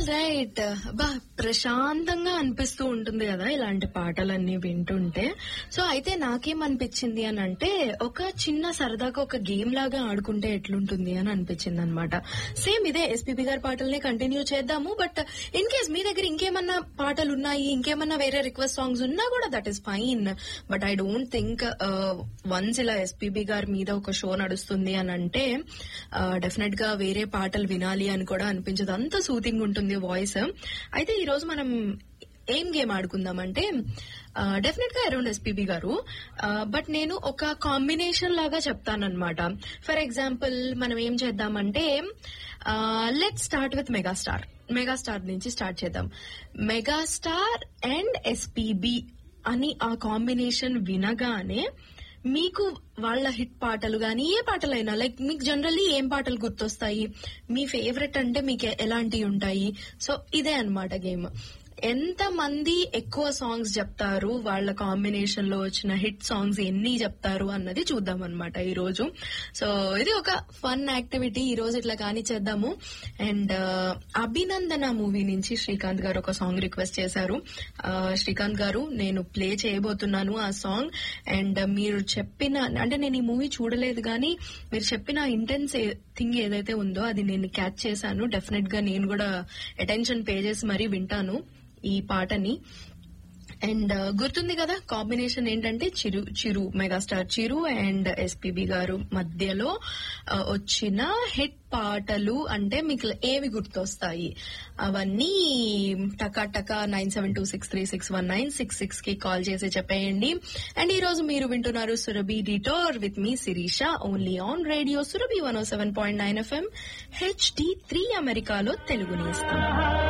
right బా ప్రశాంతంగా అనిపిస్తూ ఉంటుంది కదా ఇలాంటి పాటలన్నీ వింటుంటే సో అయితే నాకేమనిపించింది అని అంటే ఒక చిన్న సరదాగా ఒక గేమ్ లాగా ఆడుకుంటే ఎట్లుంటుంది అని అనిపించింది అనమాట సేమ్ ఇదే ఎస్పీబీ గారి పాటల్ని కంటిన్యూ చేద్దాము బట్ ఇన్ కేస్ మీ దగ్గర ఇంకేమన్నా పాటలు ఉన్నాయి ఇంకేమన్నా వేరే రిక్వెస్ట్ సాంగ్స్ ఉన్నా కూడా that is fine but I don't think once ఇలా ఎస్పీబీ గారి మీద ఒక షో నడుస్తుంది అని అంటే డెఫినెట్ గా వేరే పాటలు వినాలి అని కూడా అనిపించదు అంత సూతింగ్ ఉంటుంది వాయిస్ అయితే ఈ రోజు మనం ఏం గేమ్ ఆడుకుందామంటే డెఫినెట్ గా అరౌండ్ ఎస్పీబీ గారు బట్ నేను ఒక కాంబినేషన్ లాగా చెప్తానన్నమాట ఫర్ ఎగ్జాంపుల్ మనం ఏం చేద్దామంటే let start with megastar megastar నుంచి స్టార్ట్ చేద్దాం మెగాస్టార్ అండ్ ఎస్పీబీ అని ఆ కాంబినేషన్ వినగానే మీకు వాళ్ళ హిట్ పాటలు గానీ ఏ పాటలైనా లైక్ మీకు జనరల్లీ ఏం పాటలు గుర్తొస్తాయి మీ ఫేవరెట్ అంటే మీకు ఎలాంటివి ఉంటాయి సో ఇదే అన్నమాట గేమ్ ఎంత మంది ఎక్కువ సాంగ్స్ చెప్తారు వాళ్ళ కాంబినేషన్ లో వచ్చిన హిట్ సాంగ్స్ ఎన్ని చెప్తారు అన్నది చూద్దాం అనమాట ఈ రోజు సో ఇది ఒక ఫన్ యాక్టివిటీ ఈ రోజు ఇట్లా కానీ చేద్దాము అండ్ అభినందన మూవీ నుంచి శ్రీకాంత్ గారు ఒక సాంగ్ రిక్వెస్ట్ చేశారు శ్రీకాంత్ గారు నేను ప్లే చేయబోతున్నాను ఆ సాంగ్ అండ్ మీరు చెప్పిన అంటే నేను ఈ మూవీ చూడలేదు కానీ మీరు చెప్పిన ఇంటెన్స్ థింగ్ ఏదైతే ఉందో అది నేను క్యాచ్ చేశాను డెఫినెట్ గా నేను కూడా అటెన్షన్ పే చేసి మరీ వింటాను ఈ పాటని అండ్ గుర్తుంది కదా కాంబినేషన్ ఏంటంటే Chiru Chiru megastar Chiru and SPB గారు మధ్యలో వచ్చిన హిట్ పాటలు అంటే మీకు ఏవి గుర్తొస్తాయి అవన్నీ టకా టకా nine seven two six three six one nine six six కి కాల్ చేసి చెప్పేయండి అండ్ ఈ రోజు మీరు వింటున్నారు Surabhi detour with me Sirisha only on radio Surabhi one seven point nine FM HD three అమెరికాలో తెలుగు నేస్తాం